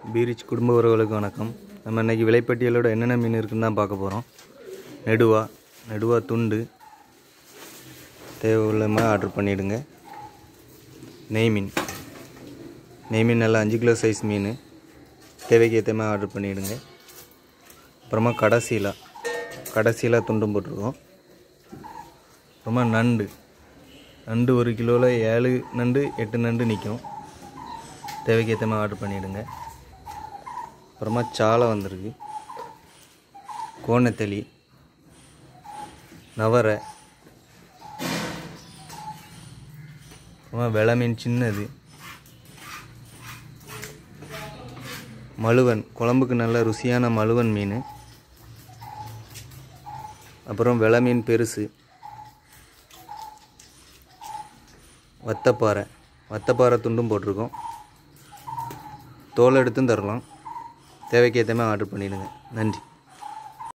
பீரிச் குடும்ப உறவுகளுக்கு வணக்கம் நம்ம இன்னைக்கு விலைப்பட்டியலோட என்னென்ன மீன் இருக்குன்னு தான் பார்க்க போகிறோம் நெடுவா நெடுவா துண்டு தேவை உள்ளமாக ஆர்டர் பண்ணிவிடுங்க நெய் மீன் நெய் மீன் நல்லா அஞ்சு கிலோ சைஸ் மீன் தேவைக்கு ஏற்ற மாதிரி ஆர்டர் பண்ணிவிடுங்க அப்புறமா கடைசீலா கடைசீலா துண்டும் போட்டிருக்கோம் அப்புறமா நண்டு நண்டு ஒரு கிலோவில் ஏழு நண்டு எட்டு நண்டு நிற்கும் தேவைக்கு ஏற்ற மாதிரி ஆர்டர் பண்ணிவிடுங்க அப்புறமா சாலை வந்திருக்கு கோணத்தளி நவரை அப்புறமா வெலை மீன் சின்னது மழுவன் குழம்புக்கு நல்ல ருசியான மழுவன் மீன் அப்புறம் வெலை மீன் பெருசு வத்தப்பாறை வத்தப்பாறை துண்டும் போட்டிருக்கோம் தோல் எடுத்தும் தரலாம் தேவைக்கு ஏற்ற மாதிரி ஆர்டர் பண்ணிவிடுங்க நன்றி